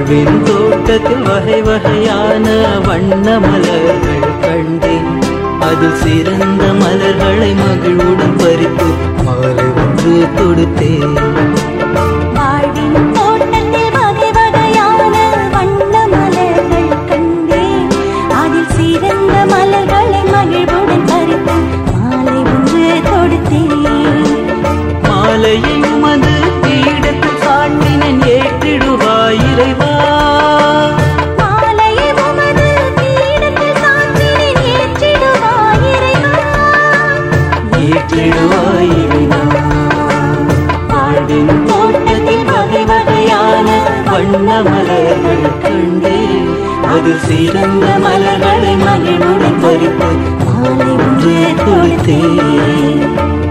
வாழ்வின் தோட்டத்தில் வகை வகையான வண்ண மலர்கள் கண்டேன் அதில் சிறந்த மலர்களை மகிழ்வுடன் பறித்து மாலை ஒன்று கொடுத்தேன் வாழ்வின் தோட்டத்தில் வகை வகையான வண்ண மலர்கள் கண்டேன் அதில் சிறந்த மலர்களை மகிழ்வுடன் பறித்து மாலை ஒன்று கொடுத்தேன் மாலையை உமது பீடத்தில் சாட்டினேன் ஏற்றிடுவாய் இறைவா மாலையை உமது பீடத்தில் சாற்றினேன் ஏற்றிடுவாய் இறைவா ஏற்றிடுவாய் இறைவா வாழ்வின் தோட்டத்தில் வகை வகையான வண்ண மலர்கள் கண்டேன் அதில் சிறந்த மலர்களை மகிழ்வுடன் பறித்து மாலை ஒன்று கொடுத்தேன்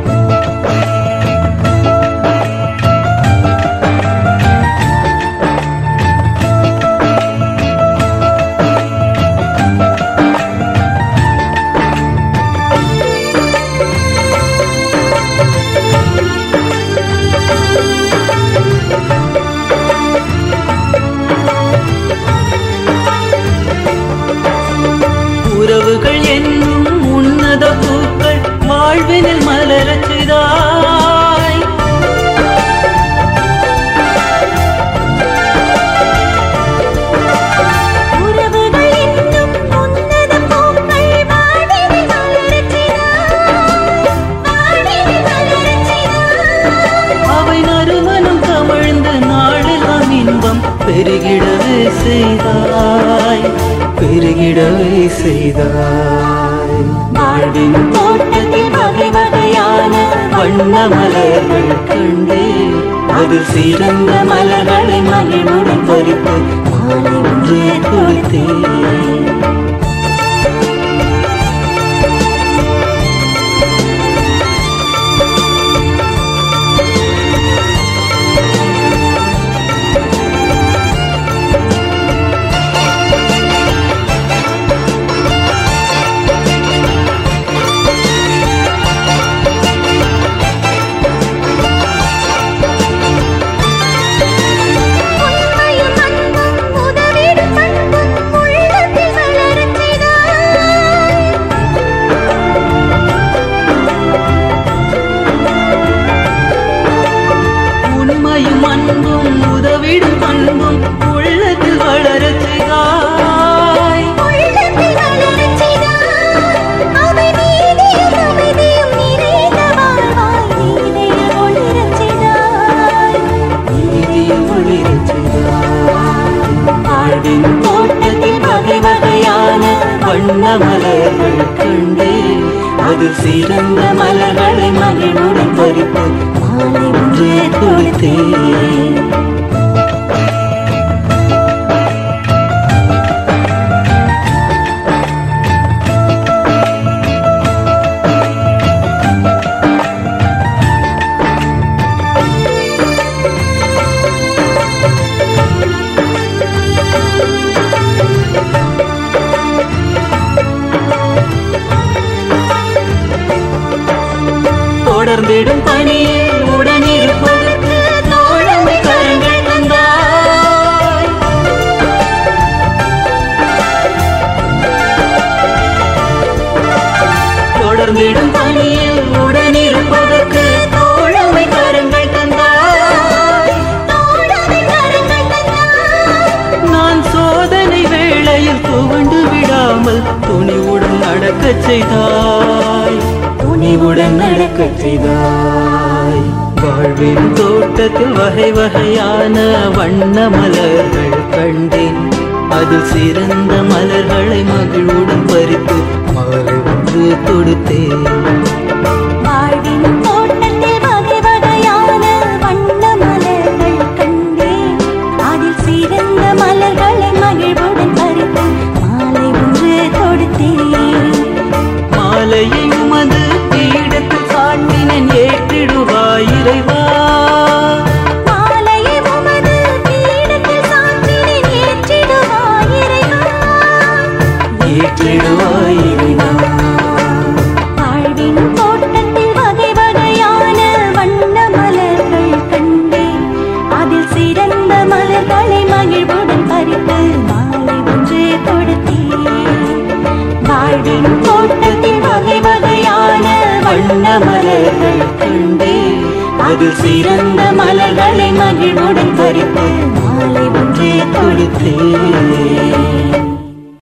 உறவுகள் என்னும் உன்னத பூக்கள் வாழ்வினில் மலரச் செய்தாய் உறவுகள் என்னும் உன்னத பூக்கள் வாடினில் மலரச் செய்தாய். வாடினில் மலரச் செய்தாய். அவை நறுமணம் கமழ்ந்து நாளெல்லாம் இன்பம் பெருகிடவே செய்தாய் பெருகிடவே செய்தாய் வாழ்வின் தோட்டத்தில் வகை வகையான வண்ண மலர்கள் கண்டே அது சிறந்த மலர்களை மகிழ்வுடன் பறித்து மாலை ஒன்று கொடுத்தேன் உண்மையும் அன்பும் உதவிடும் பண்பும் உள்ளத்தில் வளரச் செய்தாய். உண்மையும் அன்பும் உதவிடும் பண்பும் உள்ளத்தில் வளரச் செய்தாய் உள்ளத்தில் வளரச் செய்தாய். அவை நீதியும் அமைதியும் நிறைந்த வாழ்வாய் நீதியில் ஒளிரச் செய்தாய். நீதியில் ஒளிரச் செய்தாய் வாழ்வின் தோட்டத்தில் வகை வகையான வண்ண மலர்கள் கண்டே அது சிறந்த மலர்களை மகிழ்வுடன் பறித்து மாலை ஒன்று கொடுத்தேன் தொடர்ந்திடும் பணியில் உடனிருப்பதற்கு தோழமை கரங்கள் தந்தாய் தொடர்ந்திடும் பணியில் உடனிருப்பதற்கு தோழமை கரங்கள் தந்தாய் தோழமை கரங்கள் தந்தாய். நான் சோதனை வேளையில் துவண்டு விடாமல் துணிவுடன் நடக்கச் செய்தாய் துணிவுடன் நடக்கச் செய்தாய் வாழ்வின் தோட்டத்தில் வகை வகையான வண்ண மலர்கள் கண்டேன் அதில் சிறந்த மலர்களை மகிழ்வுடன் பறித்து மாலை ஒன்று கொடுத்தேன் வாழ்வின் தோட்டத்தில் வகை வகையான வண்ண மலர்கள் கண்டேன் அதில் சிறந்த மலர்களை மகிழ்வுடன் பறித்து மாலை ஒன்று கொடுத்தேன் மாலையை உமது பீடத்தில் சாட்டினேன் ஏற்றிடுவாய் இறைவா மாலையை உமது பீடத்தில் சாற்றினேன் ஏற்றிடுவாய் இறைவா ஏற்றிடுவாய் இறைவா வாழ்வின் தோட்டத்தில் வகை வகையான வண்ண மலர்கள் கண்டேன் அதில் சிறந்த மலர்களை மகிழ்வுடன் வண்ண மலர்கள் கண்டேன் அதில் சிறந்த மலர்களை மகிழ்வுடன் பறித்து மாலை ஒன்றே கொடுத்தேன்